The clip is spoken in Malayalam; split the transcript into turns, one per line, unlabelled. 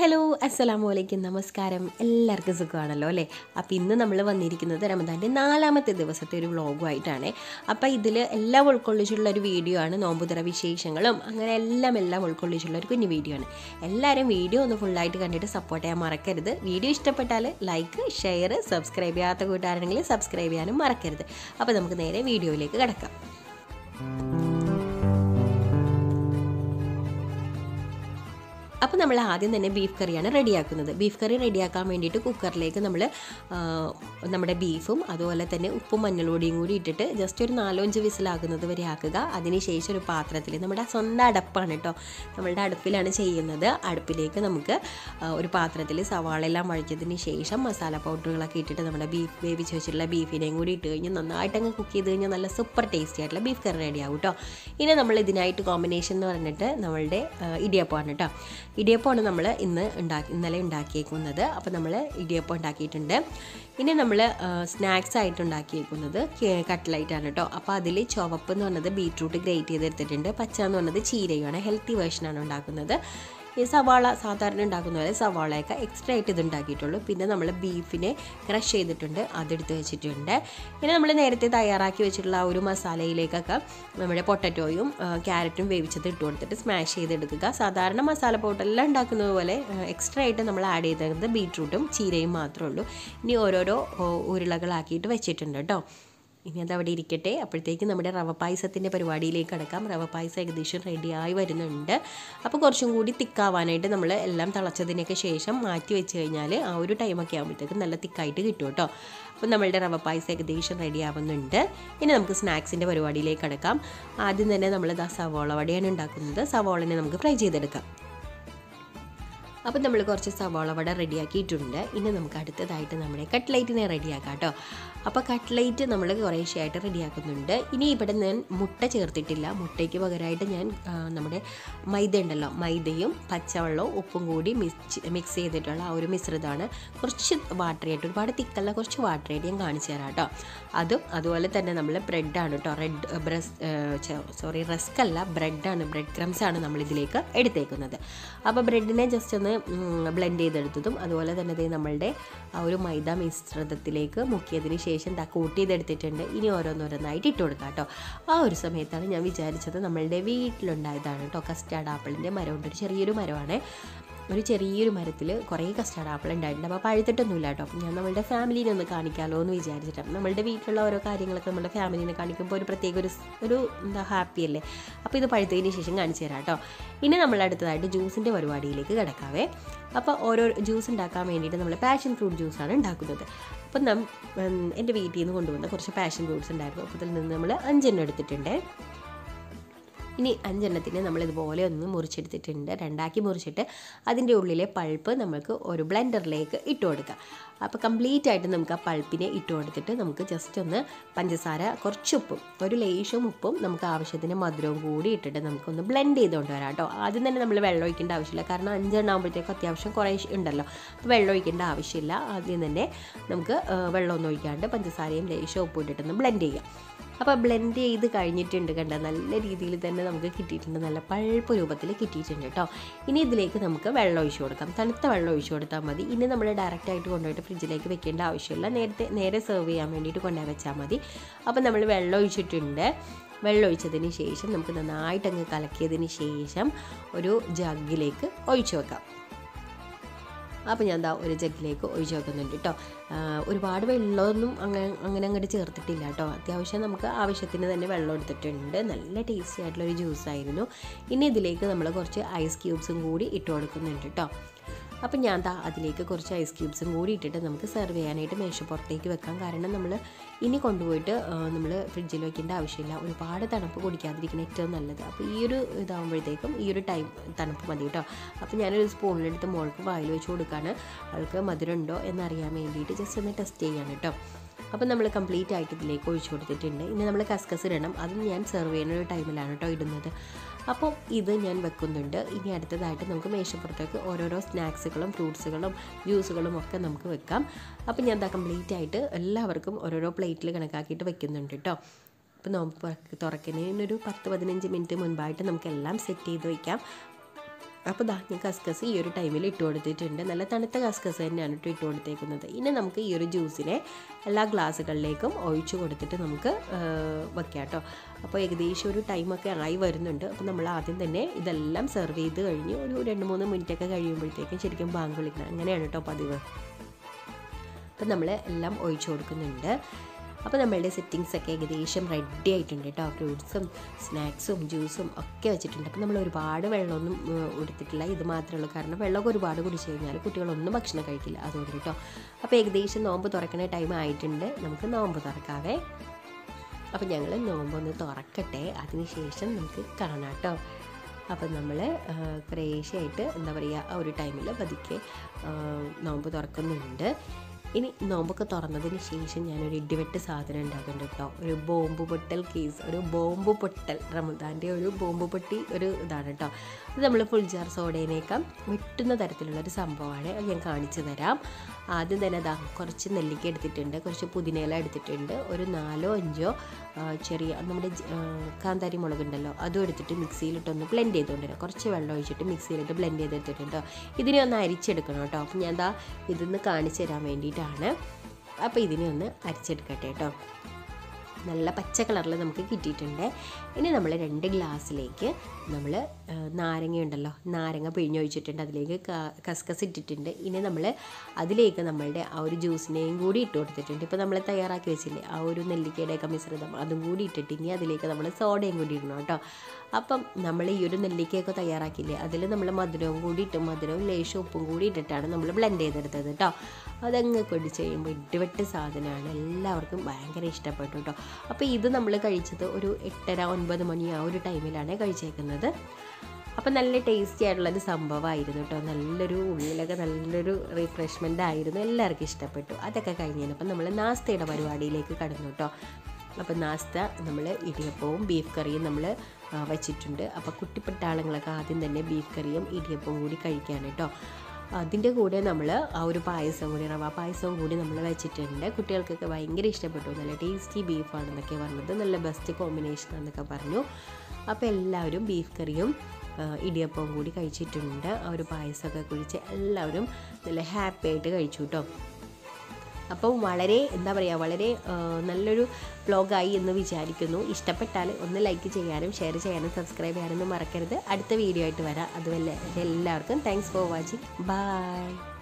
ഹലോ അസ്സലാമു അലൈക്കും നമസ്കാരം എല്ലാവർക്കും സുഖമാണല്ലോ അല്ലേ അപ്പോൾ ഇന്ന് നമ്മൾ വന്നിരിക്കുന്നത് റമദാൻ്റെ നാലാമത്തെ ദിവസത്തെ ഒരു വ്ളോഗുമായിട്ടാണ് അപ്പോൾ ഇതിൽ എല്ലാം ഉൾക്കൊള്ളിച്ചുള്ള ഒരു വീഡിയോ ആണ് നോമ്പുതറ വിശേഷങ്ങളും അങ്ങനെ എല്ലാം എല്ലാം ഉൾക്കൊള്ളിച്ചുള്ള ഒരു കുഞ്ഞു വീഡിയോ ആണ് എല്ലാവരും വീഡിയോ ഒന്ന് ഫുള്ളായിട്ട് കണ്ടിട്ട് സപ്പോർട്ട് ചെയ്യാൻ മറക്കരുത് വീഡിയോ ഇഷ്ടപ്പെട്ടാൽ ലൈക്ക് ഷെയർ സബ്സ്ക്രൈബ് ചെയ്യാത്ത കൂട്ടുകാരാണെങ്കിൽ സബ്സ്ക്രൈബ് ചെയ്യാനും മറക്കരുത് അപ്പോൾ നമുക്ക് നേരെ വീഡിയോയിലേക്ക് കിടക്കാം അപ്പോൾ നമ്മൾ ആദ്യം തന്നെ ബീഫ് കറിയാണ് റെഡിയാക്കുന്നത് ബീഫ് കറി റെഡിയാക്കാൻ വേണ്ടിയിട്ട് കുക്കറിലേക്ക് നമ്മൾ നമ്മുടെ ബീഫും അതുപോലെ തന്നെ ഉപ്പും മഞ്ഞൾപ്പൊടിയും കൂടി ഇട്ടിട്ട് ജസ്റ്റ് ഒരു നാലോ അഞ്ച് വിസിലാകുന്നത് വരെ ആക്കുക അതിനുശേഷം ഒരു പാത്രത്തിൽ നമ്മുടെ സ്വന്തം അടപ്പാണ് കേട്ടോ നമ്മളുടെ അടുപ്പിലാണ് ചെയ്യുന്നത് അടുപ്പിലേക്ക് നമുക്ക് ആ, ഒരു പാത്രത്തിൽ സവാള എല്ലാം വഴിച്ചതിന് ശേഷം മസാല പൗഡറുകളൊക്കെ ഇട്ടിട്ട് നമ്മുടെ ബീഫ് വേവിച്ച് വെച്ചിട്ടുള്ള ബീഫിനെയും കൂടി ഇട്ട് കഴിഞ്ഞ് നന്നായിട്ട് അങ്ങ് കുക്ക് ചെയ്ത് കഴിഞ്ഞാൽ നല്ല സൂപ്പർ ടേസ്റ്റി ആയിട്ടുള്ള ബീഫ് കറി റെഡിയാവും കേട്ടോ ഇനി നമ്മൾ ഇതിനായിട്ട് കോമ്പിനേഷൻ എന്ന് പറഞ്ഞിട്ട് നമ്മളുടെ ആ, ഇടിയപ്പമാണ് കേട്ടോ ഇടിയപ്പമാണ് നമ്മൾ ഇന്ന് ഉണ്ടാക്കി ഇന്നലെ ഉണ്ടാക്കിയേക്കുന്നത് അപ്പോൾ നമ്മൾ ഇടിയപ്പം ഉണ്ടാക്കിയിട്ടുണ്ട് ഇനി നമ്മൾ സ്നാക്സ് ആയിട്ട് ഉണ്ടാക്കിയേക്കുന്നത് കട്ട്ലൈറ്റാണ് കേട്ടോ അപ്പോൾ അതിൽ ചുവപ്പ് എന്ന് പറഞ്ഞത് ബീട്രൂട്ട് ഗ്രേറ്റ് ചെയ്തെടുത്തിട്ടുണ്ട് പച്ച എന്ന് പറഞ്ഞത് ചീരയുമാണ് ഹെൽത്തി വേർഷനാണ് ഉണ്ടാക്കുന്നത് ഈ സവാള സാധാരണ ഉണ്ടാക്കുന്ന പോലെ സവാളയൊക്കെ എക്സ്ട്രാ ആയിട്ട് ഇത് ഉണ്ടാക്കിയിട്ടുള്ളൂ പിന്നെ നമ്മൾ ബീഫിനെ ക്രഷ് ചെയ്തിട്ടുണ്ട് അതെടുത്ത് വെച്ചിട്ടുണ്ട് പിന്നെ നമ്മൾ നേരത്തെ തയ്യാറാക്കി വെച്ചിട്ടുള്ള ആ ഒരു മസാലയിലേക്കൊക്കെ നമ്മുടെ പൊട്ടറ്റോയും ക്യാരറ്റും വേവിച്ചത് ഇട്ട് കൊടുത്തിട്ട് സ്മാഷ് ചെയ്തെടുക്കുക സാധാരണ മസാല പൗഡറെല്ലാം ഉണ്ടാക്കുന്നത് പോലെ എക്സ്ട്രാ ആയിട്ട് നമ്മൾ ആഡ് ചെയ്തത് ബീട്രൂട്ടും ചീരയും മാത്രമേ ഉള്ളൂ ഇനി ഓരോരോ ഓ, ഉരുളകളാക്കിയിട്ട് വെച്ചിട്ടുണ്ട് കേട്ടോ ഇനി അത് അവിടെ ഇരിക്കട്ടെ അപ്പോഴത്തേക്ക് നമ്മുടെ റവ പായസത്തിൻ്റെ പരിപാടിയിലേക്ക് കിടക്കാം റവ പായസം ഏകദേശം റെഡിയായി വരുന്നുണ്ട് അപ്പോൾ കുറച്ചും കൂടി തിക്കാവാനായിട്ട് നമ്മൾ എല്ലാം തിളച്ചതിനൊക്കെ ശേഷം മാറ്റി വെച്ച് കഴിഞ്ഞാൽ ആ ഒരു ടൈമൊക്കെ ആകുമ്പോഴത്തേക്കും നല്ല തിക്കായിട്ട് കിട്ടും കേട്ടോ അപ്പോൾ നമ്മളുടെ റവ പായസം ഏകദേശം റെഡി ആവുന്നുണ്ട് ഇനി നമുക്ക് സ്നാക്സിൻ്റെ പരിപാടിയിലേക്ക് കിടക്കാം ആദ്യം തന്നെ നമ്മൾ ദാ സവോള വടയാണ് ഉണ്ടാക്കുന്നത് സവോളനെ നമുക്ക് ഫ്രൈ ചെയ്തെടുക്കാം അപ്പം നമ്മൾ കുറച്ച് സവാള വട റെഡിയാക്കിയിട്ടുണ്ട് ഇനി നമുക്ക് അടുത്തതായിട്ട് നമ്മുടെ കട്ട്ലൈറ്റിനെ റെഡിയാക്കാം കേട്ടോ അപ്പോൾ കട്ട്ലൈറ്റ് നമ്മൾ കുറേശ്ശെയായിട്ട് റെഡിയാക്കുന്നുണ്ട് ഇനി ഇവിടെ ഞാൻ മുട്ട ചേർത്തിട്ടില്ല മുട്ടയ്ക്ക് പകരമായിട്ട് ഞാൻ ആ, നമ്മുടെ മൈദ ഉണ്ടല്ലോ മൈദയും പച്ചവെള്ളവും ഉപ്പും കൂടി മിക്സ് മിക്സ് ചെയ്തിട്ടുള്ള ആ ഒരു മിശ്രിതമാണ് കുറച്ച് വാട്ടറിയായിട്ട് ഒരുപാട് തിക്കല്ല കുറച്ച് വാട്ടറിയായിട്ട് ഞാൻ കാണിച്ചു തരാം കേട്ടോ അതും അതുപോലെ തന്നെ നമ്മൾ ബ്രെഡാണ് കേട്ടോ റെഡ് ബ്രസ് സോറി റസ്ക് അല്ല ബ്രെഡാണ് ബ്രെഡ് ക്രംസ് ആണ് നമ്മൾ ഇതിലേക്ക് എടുത്തേക്കുന്നത് അപ്പോൾ ബ്രെഡിനെ ജസ്റ്റ് ഒന്ന് ബ്ലെൻഡ് ചെയ്തെടുത്തതും അതുപോലെ തന്നെ ദേ നമ്മളുടെ ആ ഒരു മൈദ മിശ്രിതത്തിലേക്ക് മുക്കിയതിന് ശേഷം ദാ കൂട്ടി ചെയ്തെടുത്തിട്ടുണ്ട് ഇനി ഓരോന്നോരോന്നായിട്ട് ഇട്ട് കൊടുക്കാം കേട്ടോ ആ ഒരു സമയത്താണ് ഞാൻ വിചാരിച്ചത് നമ്മളുടെ വീട്ടിലുണ്ടായതാണ് കേട്ടോ കസ്റ്റാർഡ് ആപ്പിളിൻ്റെ മരമുണ്ട് ഒരു ചെറിയൊരു മരമാണ് ഒരു ചെറിയൊരു മരത്തിൽ കുറേ കസ്റ്റാർഡ് ആപ്പിൾ ഉണ്ടായിട്ടുണ്ട് അപ്പോൾ പഴുത്തിട്ടൊന്നുമില്ല കേട്ടോ അപ്പോൾ ഞാൻ നമ്മളുടെ ഫാമിലീനെ ഒന്ന് കാണിക്കാമല്ലോ എന്ന് വിചാരിച്ചിട്ടാണ് നമ്മളുടെ വീട്ടിലുള്ള ഓരോ കാര്യങ്ങളൊക്കെ നമ്മുടെ ഫാമിലീനെ കാണിക്കുമ്പോൾ ഒരു പ്രത്യേക ഒരു സ്- ഒരു എന്താ ഹാപ്പി അല്ലേ അപ്പോൾ ഇത് പഴുത്തതിന് ശേഷം കാണിച്ചു തരാം കേട്ടോ ഇനി നമ്മൾ അടുത്തതായിട്ട് ജ്യൂസിൻ്റെ പരിപാടിയിലേക്ക് കിടക്കാവേ അപ്പോൾ ഓരോ ജ്യൂസ് ഉണ്ടാക്കാൻ വേണ്ടിയിട്ട് നമ്മൾ പാഷൻ ഫ്രൂട്ട് ജ്യൂസാണ് ഉണ്ടാക്കുന്നത് അപ്പം നം ഉം, എൻ്റെ വീട്ടിൽ നിന്ന് കൊണ്ടുവന്ന കുറച്ച് പാഷൻ ഫ്രൂട്ട്സ് ഉണ്ടായിരുന്നു അപ്പോൾ അതിൽ നിന്ന് നമ്മൾ അഞ്ചെണ്ണം എടുത്തിട്ടുണ്ട് ഇനി അഞ്ചെണ്ണത്തിന് നമ്മൾ ഇതുപോലെ ഒന്ന് മുറിച്ചെടുത്തിട്ടുണ്ട് രണ്ടാക്കി മുറിച്ചിട്ട് അതിൻ്റെ ഉള്ളിലെ പൾപ്പ് നമുക്ക് ഒരു ബ്ലെൻഡറിലേക്ക് ഇട്ട് കൊടുക്കാം അപ്പോൾ കംപ്ലീറ്റ് ആയിട്ട് നമുക്ക് ആ പൾപ്പിനെ ഇട്ട് കൊടുത്തിട്ട് നമുക്ക് ജസ്റ്റ് ഒന്ന് പഞ്ചസാര കുറച്ച് ഉപ്പും ഒരു ലേശം ഉപ്പും നമുക്ക് ആവശ്യത്തിന് മധുരവും കൂടി ഇട്ടിട്ട് നമുക്കൊന്ന് ബ്ലെൻഡ് ചെയ്തുകൊണ്ട് വരാം കേട്ടോ ആദ്യം തന്നെ നമ്മൾ വെള്ളം ഒഴിക്കേണ്ട ആവശ്യമില്ല കാരണം അഞ്ചെണ്ണം ആകുമ്പോഴത്തേക്കും അത്യാവശ്യം കുറേ ഉണ്ടല്ലോ അപ്പോൾ വെള്ളം ഒഴിക്കേണ്ട ആവശ്യമില്ല ആദ്യം തന്നെ നമുക്ക് ആ, വെള്ളമൊന്നും ഒഴിക്കാണ്ട് പഞ്ചസാരയും ലേശം ഉപ്പും ഇട്ടിട്ടൊന്ന് ബ്ലെൻഡ് ചെയ്യാം അപ്പോൾ ബ്ലെൻഡ് ചെയ്ത് കഴിഞ്ഞിട്ടുണ്ട് കണ്ട നല്ല രീതിയിൽ തന്നെ നമുക്ക് കിട്ടിയിട്ടുണ്ട് നല്ല പഴുപ്പ് രൂപത്തിൽ കിട്ടിയിട്ടുണ്ട് കേട്ടോ ഇനി ഇതിലേക്ക് നമുക്ക് വെള്ളം ഒഴിച്ചു കൊടുക്കാം തണുത്ത വെള്ളം ഒഴിച്ചു കൊടുത്താൽ മതി ഇനി നമ്മൾ ഡയറക്റ്റ് ആയിട്ട് കൊണ്ടുപോയിട്ട് ഫ്രിഡ്ജിലേക്ക് വെക്കേണ്ട ആവശ്യമില്ല നേരത്തെ നേരെ സെർവ് ചെയ്യാൻ വേണ്ടിയിട്ട് കൊണ്ടുപോയി വെച്ചാൽ മതി അപ്പോൾ നമ്മൾ വെള്ളം ഒഴിച്ചിട്ടുണ്ട് വെള്ളം ഒഴിച്ചതിന് ശേഷം നമുക്ക് നന്നായിട്ട് അങ്ങ് കലക്കിയതിന് ശേഷം ഒരു ജഗ്ഗിലേക്ക് ഒഴിച്ചു വെക്കാം അപ്പോൾ ഞാൻ ദാ ഒരു ജഗ്ഗിലേക്ക് ഒഴിച്ച് വെക്കുന്നുണ്ട് കേട്ടോ ഒരുപാട് വെള്ളമൊന്നും അങ്ങനെ അങ്ങനെ അങ്ങോട്ട് ചേർത്തിട്ടില്ല കേട്ടോ അത്യാവശ്യം നമുക്ക് ആവശ്യത്തിന് തന്നെ വെള്ളം എടുത്തിട്ടുണ്ട് നല്ല ടേസ്റ്റി ആയിട്ടുള്ള ഒരു ജ്യൂസായിരുന്നു ഇനി ഇതിലേക്ക് നമ്മൾ കുറച്ച് ഐസ് ക്യൂബ്സും കൂടി ഇട്ട് കൊടുക്കുന്നുണ്ട് കേട്ടോ അപ്പം ഞാൻ ദാ അതിലേക്ക് കുറച്ച് ഐസ് ക്യൂബ്സും കൂടി ഇട്ടിട്ട് നമുക്ക് സെർവ് ചെയ്യാനായിട്ട് മേശപ്പുറത്തേക്ക് വെക്കാം കാരണം നമ്മൾ ഇനി കൊണ്ടുപോയിട്ട് നമ്മൾ ഫ്രിഡ്ജിൽ വെക്കേണ്ട ആവശ്യമില്ല ഒരുപാട് തണുപ്പ് കുടിക്കാതിരിക്കുന്ന ഏറ്റവും നല്ലത് അപ്പോൾ ഈ ഒരു ഇതാകുമ്പോഴത്തേക്കും ഈ ഒരു ടൈം തണുപ്പ് മതി കേട്ടോ അപ്പോൾ ഞാനൊരു സ്പൂണിലെടുത്ത് മോൾക്ക് വായിൽ വെച്ച് കൊടുക്കാണ് അവൾക്ക് മധുരം ഉണ്ടോ എന്നറിയാൻ വേണ്ടിയിട്ട് ജസ്റ്റ് ഒന്ന് ടെസ്റ്റ് ചെയ്യാണ് കേട്ടോ അപ്പോൾ നമ്മൾ കംപ്ലീറ്റ് ആയിട്ട് ഇതിലേക്ക് ഒഴിച്ചു കൊടുത്തിട്ടുണ്ട് ഇനി നമ്മൾ കസ്കസ് ഇടണം അത് ഞാൻ സെർവ് ചെയ്യുന്ന ഒരു ടൈമിലാണ് കേട്ടോ ഇടുന്നത് അപ്പോൾ ഇത് ഞാൻ വെക്കുന്നുണ്ട് ഇനി അടുത്തതായിട്ട് നമുക്ക് മേശപ്പുറത്തേക്ക് ഓരോരോ സ്നാക്സുകളും ഫ്രൂട്ട്സുകളും ജ്യൂസുകളും ഒക്കെ നമുക്ക് വെക്കാം അപ്പോൾ ഞാൻ എന്താ കംപ്ലീറ്റ് ആയിട്ട് എല്ലാവർക്കും ഓരോരോ പ്ലേറ്റിൽ കണക്കാക്കിയിട്ട് വെക്കുന്നുണ്ട് കേട്ടോ അപ്പോൾ നോമ്പ് തുറക്കുന്നതിനൊരു പത്ത് പതിനഞ്ച് മിനിറ്റ് മുൻപായിട്ട് നമുക്കെല്ലാം സെറ്റ് ചെയ്ത് വയ്ക്കാം അപ്പോൾ ദാ ഞാൻ കസ്കസ് ഈ ഒരു ടൈമിൽ ഇട്ട് കൊടുത്തിട്ടുണ്ട് നല്ല തണുത്ത കസ്കസ് തന്നെയാണ് കേട്ടോ ഇട്ട് കൊടുത്തേക്കുന്നത് ഇനി നമുക്ക് ഈ ഒരു ജ്യൂസിനെ എല്ലാ ഗ്ലാസ്സുകളിലേക്കും ഒഴിച്ചു കൊടുത്തിട്ട് നമുക്ക് ആ, വെക്കാം കേട്ടോ അപ്പോൾ ഏകദേശം ഒരു ടൈമൊക്കെ ആയി വരുന്നുണ്ട് അപ്പോൾ നമ്മൾ ആദ്യം തന്നെ ഇതെല്ലാം സെർവ് ചെയ്ത് കഴിഞ്ഞ് ഒരു രണ്ട് മൂന്ന് മിനിറ്റൊക്കെ കഴിയുമ്പോഴത്തേക്കും ശരിക്കും ബാങ്ക് വിളിക്കണം അങ്ങനെയാണ് കേട്ടോ പതിവ് അപ്പം നമ്മൾ എല്ലാം ഒഴിച്ചു കൊടുക്കുന്നുണ്ട് അപ്പോൾ നമ്മളുടെ സെറ്റിങ്സ് ഒക്കെ ഏകദേശം റെഡി ആയിട്ടുണ്ട് കേട്ടോ ഫ്രൂട്ട്സും സ്നാക്സും ജ്യൂസും ഒക്കെ വെച്ചിട്ടുണ്ട് അപ്പോൾ നമ്മൾ ഒരുപാട് വെള്ളമൊന്നും ഏഹ്, എടുത്തിട്ടില്ല ഇത് മാത്രമേ ഉള്ളൂ കാരണം വെള്ളമൊക്കെ ഒരുപാട് കുടിച്ചു കഴിഞ്ഞാൽ കുട്ടികളൊന്നും ഭക്ഷണം കഴിക്കില്ല അതുകൊണ്ട് കേട്ടോ അപ്പോൾ ഏകദേശം നോമ്പ് തുറക്കുന്ന ടൈം ആയിട്ടുണ്ട് നമുക്ക് നോമ്പ് തുറക്കാവേ അപ്പോൾ ഞങ്ങൾ നോമ്പൊന്ന് തുറക്കട്ടെ അതിനുശേഷം നമുക്ക് കാണാം കേട്ടോ അപ്പം നമ്മൾ കുറേശ്ശായിട്ട് എന്താ പറയുക ആ ഒരു ടൈമിൽ പതുക്കെ ആ, നോമ്പ് തുറക്കുന്നുണ്ട് ഇനി നോമ്പൊക്കെ തുറന്നതിന് ശേഷം ഞാനൊരു ഇടിവെട്ട് സാധനം ഉണ്ടാക്കുന്നുണ്ട് കേട്ടോ ഒരു ബോംബ് പൊട്ടൽ കേസ് ഒരു ബോംബ് പൊട്ടൽ റമദാൻ്റെ ഒരു ബോംബ് പൊട്ടി ഒരു ഇതാണ് കേട്ടോ ഇത് നമ്മൾ ഫുൾ ജാർ സോഡേനേക്കാൾ വെട്ടുന്ന തരത്തിലുള്ള ഒരു സംഭവമാണ് അത് ഞാൻ കാണിച്ചു തരാം ആദ്യം തന്നെ അതാ കുറച്ച് നെല്ലിക്ക എടുത്തിട്ടുണ്ട് കുറച്ച് പുതിനയില എടുത്തിട്ടുണ്ട് ഒരു നാലോ അഞ്ചോ ആ, ചെറിയ നമ്മുടെ ജ- ആ, കാന്താരി മുളക് ഉണ്ടല്ലോ അതും എടുത്തിട്ട് മിക്സിയിലിട്ടൊന്ന് ബ്ലെൻഡ് ചെയ്തുകൊണ്ടിരാം കുറച്ച് വെള്ളം ഒഴിച്ചിട്ട് മിക്സിയിലിട്ട് ബ്ലെൻഡ് ചെയ്തെടുത്തിട്ടുണ്ട് കേട്ടോ ഇതിനെ ഒന്ന് അരിച്ചെടുക്കണം കേട്ടോ അപ്പം ഞാൻ ദാ ഇതൊന്ന് കാണിച്ചു തരാൻ വേണ്ടിയിട്ടാണ് അപ്പോൾ ഇതിനെ ഒന്ന് അരിച്ചെടുക്കട്ടെ കേട്ടോ നല്ല പച്ച കളറിൽ നമുക്ക് കിട്ടിയിട്ടുണ്ട് ഇനി നമ്മൾ രണ്ട് ഗ്ലാസ്സിലേക്ക് നമ്മൾ നാരങ്ങ ഉണ്ടല്ലോ നാരങ്ങ പിഴിഞ്ഞൊഴിച്ചിട്ടുണ്ട് അതിലേക്ക് ക- കസ്കസ് ഇട്ടിട്ടുണ്ട് ഇനി നമ്മൾ അതിലേക്ക് നമ്മളുടെ ആ ഒരു ജ്യൂസിനെയും കൂടി ഇട്ട് കൊടുത്തിട്ടുണ്ട് ഇപ്പോൾ നമ്മൾ തയ്യാറാക്കി വെച്ചില്ലേ ആ ഒരു നെല്ലിക്കയുടെയൊക്കെ മിശ്രിതം അതും കൂടി ഇട്ടിട്ട് ഇനി അതിലേക്ക് നമ്മൾ സോഡയും കൂടി ഇടണം കേട്ടോ അപ്പം നമ്മൾ ഈ ഒരു നെല്ലിക്കയൊക്കെ തയ്യാറാക്കിയില്ലേ അതിൽ നമ്മൾ മധുരവും കൂടി ഇട്ട് മധുരവും ലേശം ഉപ്പും കൂടി ഇട്ടിട്ടാണ് നമ്മൾ ബ്ലെൻഡ് ചെയ്തെടുത്തത് കേട്ടോ അതങ്ങ് കൊടിച്ച് കഴിയുമ്പോൾ ഇടിവെട്ട് സാധനമാണ് എല്ലാവർക്കും ഭയങ്കര ഇഷ്ടപ്പെട്ടു കേട്ടോ അപ്പോൾ ഇത് നമ്മൾ കഴിച്ചത് ഒരു എട്ടര ഒൻപത് മണി ആ ഒരു ടൈമിലാണ് കഴിച്ചേക്കുന്നത് അപ്പം നല്ല ടേസ്റ്റി ആയിട്ടുള്ളൊരു സംഭവമായിരുന്നു കേട്ടോ നല്ലൊരു ഉള്ളിലൊക്കെ നല്ലൊരു റിഫ്രഷ്മെൻ്റ് ആയിരുന്നു എല്ലാവർക്കും ഇഷ്ടപ്പെട്ടു അതൊക്കെ കഴിഞ്ഞപ്പം നമ്മൾ നാസ്തയുടെ പരിപാടിയിലേക്ക് കടന്നു കേട്ടോ അപ്പം നാസ്ത നമ്മൾ ഇടിയപ്പവും ബീഫ് കറിയും നമ്മൾ വച്ചിട്ടുണ്ട് അപ്പോൾ കുട്ടിപ്പട്ടാളങ്ങളൊക്കെ ആദ്യം തന്നെ ബീഫ് കറിയും ഇടിയപ്പവും കൂടി കഴിക്കാൻ കേട്ടോ അതിൻ്റെ കൂടെ നമ്മൾ ആ ഒരു പായസം കൂടി റവ പായസവും കൂടി നമ്മൾ വെച്ചിട്ടുണ്ട് കുട്ടികൾക്കൊക്കെ ഭയങ്കര ഇഷ്ടപ്പെട്ടു നല്ല ടേസ്റ്റി ബീഫാണെന്നൊക്കെ പറഞ്ഞത് നല്ല ബെസ്റ്റ് കോമ്പിനേഷൻ എന്നൊക്കെ പറഞ്ഞു അപ്പോൾ എല്ലാവരും ബീഫ് കറിയും ആ, ഇടിയപ്പവും കൂടി കഴിച്ചിട്ടുണ്ട് ആ ഒരു പായസമൊക്കെ കുഴിച്ച് എല്ലാവരും നല്ല ഹാപ്പി ആയിട്ട് കഴിച്ചു കേട്ടോ അപ്പം വളരെ എന്താ പറയുക വളരെ ആ, നല്ലൊരു വ്ളോഗായി എന്ന് വിചാരിക്കുന്നു ഇഷ്ടപ്പെട്ടാൽ ഒന്ന് ലൈക്ക് ചെയ്യാനും ഷെയർ ചെയ്യാനും സബ്സ്ക്രൈബ് ചെയ്യാനൊന്നും മറക്കരുത് അടുത്ത വീഡിയോ ആയിട്ട് വരാം അതുവല്ല എല്ലാവർക്കും താങ്ക്സ് ഫോർ വാച്ചിങ് ബൈ